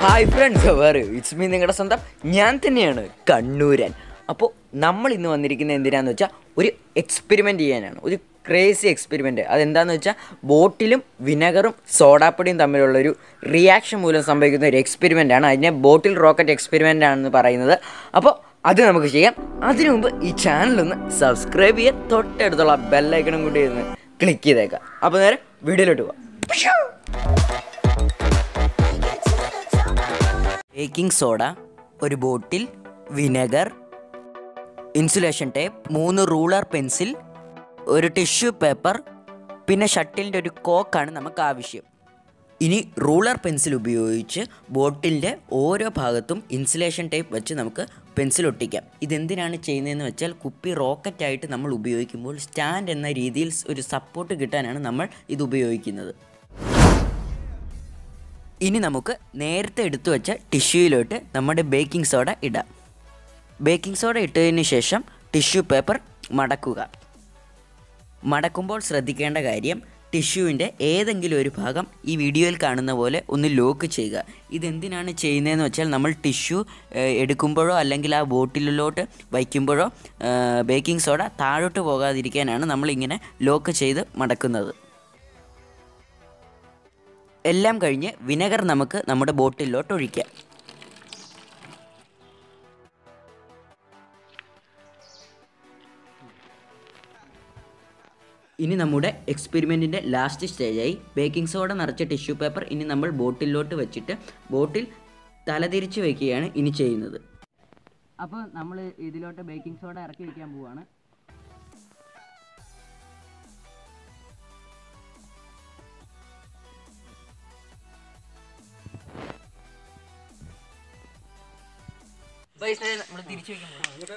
Hi friends വേറെ it's me നിങ്ങളുടെ സ്വന്തം ഞാൻ തന്നെയാണ് കണ്ണൂരൻ അപ്പോൾ നമ്മൾ ഇന്ന് വന്നിരിക്കുന്നത് എന്തിനാന്ന് വെച്ചാൽ ഒരു എക്സ്പെരിമെൻ്റ് ചെയ്യാനാണ് ഒരു ക്രേസി എക്സ്പെരിമെൻറ്റ് അതെന്താണെന്ന് വെച്ചാൽ ബോട്ടിലും വിനെഗറും സോഡാപ്പൊടിയും തമ്മിലുള്ളൊരു റിയാക്ഷൻ മൂലം സംഭവിക്കുന്ന ഒരു എക്സ്പെരിമെൻ്റ് ആണ് അതിനെ ബോട്ടിൽ റോക്കറ്റ് എക്സ്പെരിമെൻ്റ് ആണെന്ന് പറയുന്നത് അപ്പോൾ അത് നമുക്ക് ചെയ്യാം അതിനു മുമ്പ് ഈ ചാനലൊന്ന് സബ്സ്ക്രൈബ് ചെയ്യുക തൊട്ടടുത്തുള്ള ബെല്ലൈക്കണും കൂടി ഒന്ന് ക്ലിക്ക് ചെയ്തേക്കാം അപ്പോൾ നേരെ വീഡിയോയിലോട്ട് പോകാം ബേക്കിംഗ് സോഡ ഒരു ബോട്ടിൽ വിനെഗർ ഇൻസുലേഷൻ ടേപ്പ് മൂന്ന് റൂളർ പെൻസിൽ ഒരു ടിഷ്യൂ പേപ്പർ പിന്നെ ഷട്ടിലിൻ്റെ ഒരു കോക്കാണ് നമുക്ക് ആവശ്യം ഇനി റൂളർ പെൻസിൽ ഉപയോഗിച്ച് ബോട്ടിലിൻ്റെ ഓരോ ഭാഗത്തും ഇൻസുലേഷൻ ടേപ്പ് വെച്ച് നമുക്ക് പെൻസിൽ ഒട്ടിക്കാം ഇതെന്തിനാണ് ചെയ്യുന്നതെന്ന് വെച്ചാൽ കുപ്പി റോക്കറ്റായിട്ട് നമ്മൾ ഉപയോഗിക്കുമ്പോൾ സ്റ്റാൻഡ് എന്ന രീതിയിൽ ഒരു സപ്പോർട്ട് കിട്ടാനാണ് നമ്മൾ ഇത് ഉപയോഗിക്കുന്നത് ഇനി നമുക്ക് നേരത്തെ എടുത്തു വെച്ച ടിഷ്യൂയിലോട്ട് നമ്മുടെ ബേക്കിംഗ് സോഡ ഇടാം ബേക്കിംഗ് സോഡ ഇട്ടതിന് ശേഷം ടിഷ്യൂ പേപ്പർ മടക്കുക മടക്കുമ്പോൾ ശ്രദ്ധിക്കേണ്ട കാര്യം ടിഷ്യൂവിൻ്റെ ഏതെങ്കിലും ഒരു ഭാഗം ഈ വീഡിയോയിൽ കാണുന്ന പോലെ ഒന്ന് ലോക്ക് ചെയ്യുക ഇതെന്തിനാണ് ചെയ്യുന്നതെന്ന് വെച്ചാൽ നമ്മൾ ടിഷ്യൂ ഏഹ്, എടുക്കുമ്പോഴോ അല്ലെങ്കിൽ ആ ബോട്ടിലിലോട്ട് വയ്ക്കുമ്പോഴോ ബേക്കിംഗ് സോഡ താഴോട്ട് പോകാതിരിക്കാനാണ് നമ്മളിങ്ങനെ ലോക്ക് ചെയ്ത് മടക്കുന്നത് എല്ലാം കഴിഞ്ഞ് വിനെഗർ നമുക്ക് നമ്മുടെ ബോട്ടിലോട്ട് ഒഴിക്കാം ഇനി നമ്മുടെ എക്സ്പെരിമെൻറ്റിൻ്റെ ലാസ്റ്റ് സ്റ്റേജായി ബേക്കിംഗ് സോഡ നിറച്ച ടിഷ്യൂ പേപ്പർ ഇനി നമ്മൾ ബോട്ടിലോട്ട് വെച്ചിട്ട് ബോട്ടിൽ തലതിരിച്ച് വയ്ക്കുകയാണ് ഇനി ചെയ്യുന്നത് അപ്പോൾ നമ്മൾ ഇതിലോട്ട് ബേക്കിംഗ് സോഡ ഇറക്കി വയ്ക്കാൻ പോവാണ് നമ്മൾ തിരിച്ചു വയ്ക്കാൻ പോകും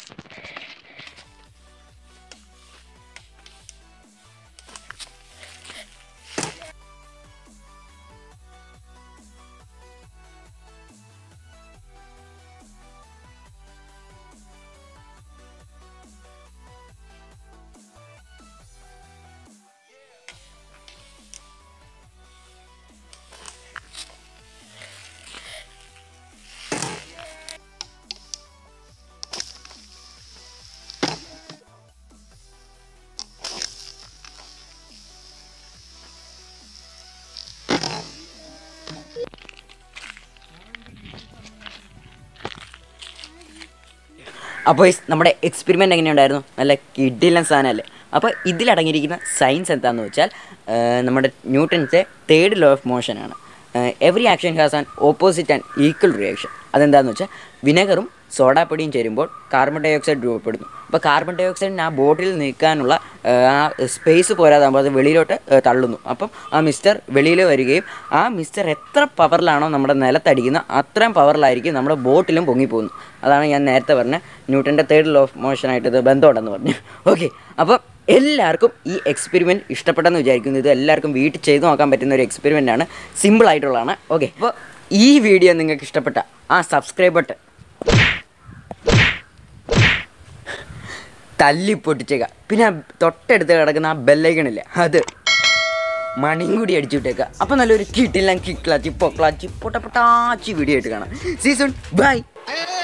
അപ്പോൾ ഈ നമ്മുടെ എക്സ്പെരിമെൻ്റ് എങ്ങനെയുണ്ടായിരുന്നു നല്ല കിഡിലൻ സാധനമല്ലേ അപ്പോൾ ഇതിലടങ്ങിയിരിക്കുന്ന സയൻസ് എന്താണെന്ന് വെച്ചാൽ ആ, നമ്മുടെ ന്യൂട്ടൺസ് തേർഡ് ലോ ഓഫ് മോഷനാണ് every action has an opposite and equal reaction അതെന്താണെന്ന് വെച്ചാൽ വിനെഗറും സോഡാപ്പൊടിയും ചേരുമ്പോൾ കാർബൺ ഡൈ ഓക്സൈഡ് രൂപപ്പെടുന്നു അപ്പോൾ കാർബൺ ഡൈ ഓക്സൈഡിന് ആ ബോട്ടിൽ നിൽക്കാനുള്ള ആ, ആ സ്പേസ് പോരാതാകുമ്പോൾ അത് വെളിയിലോട്ട് ആ, തള്ളുന്നു അപ്പം ആ മിസ്റ്റർ വെളിയിൽ വരികയും ആ മിസ്റ്റർ എത്ര പവറിലാണോ നമ്മുടെ നിലത്തടിക്കുന്ന അത്രയും പവറിലായിരിക്കും നമ്മുടെ ബോട്ടിലും പൊങ്ങിപ്പോകുന്നു അതാണ് ഞാൻ നേരത്തെ പറഞ്ഞ ന്യൂട്ടൻ്റെ തേർഡ് ലോ ഓഫ് മോഷനായിട്ട് ഇത് ബന്ധമുണ്ടെന്ന് പറഞ്ഞു ഓക്കെ അപ്പോൾ എല്ലാവർക്കും ഈ എക്സ്പെരിമെൻറ്റ് ഇഷ്ടപ്പെട്ടെന്ന് വിചാരിക്കുന്നു ഇത് എല്ലാവർക്കും വീട്ടിൽ ചെയ്ത് നോക്കാൻ പറ്റുന്ന ഒരു എക്സ്പെരിമെൻ്റ് ആണ് സിമ്പിൾ ആയിട്ടുള്ളതാണ് ഓക്കെ അപ്പോൾ ഈ വീഡിയോ നിങ്ങൾക്ക് ഇഷ്ടപ്പെട്ട ആ സബ്സ്ക്രൈബ് ബട്ടൺ തല്ലി പൊട്ടിച്ചേക്കുക പിന്നെ ആ തൊട്ടടുത്ത് കിടക്കുന്ന ആ ബെല്ലൈക്കണില്ലേ അത് മണിയും കൂടി അടിച്ചു വിട്ടേക്കുക അപ്പോൾ നല്ലൊരു കിട്ടില്ല കിക്ലാച്ചി പൊക്ലാച്ചി പൊട്ട പൊട്ടാച്ചി വീഡിയോ ആയിട്ട് കാണാം സീസൺ ബൈ Hey!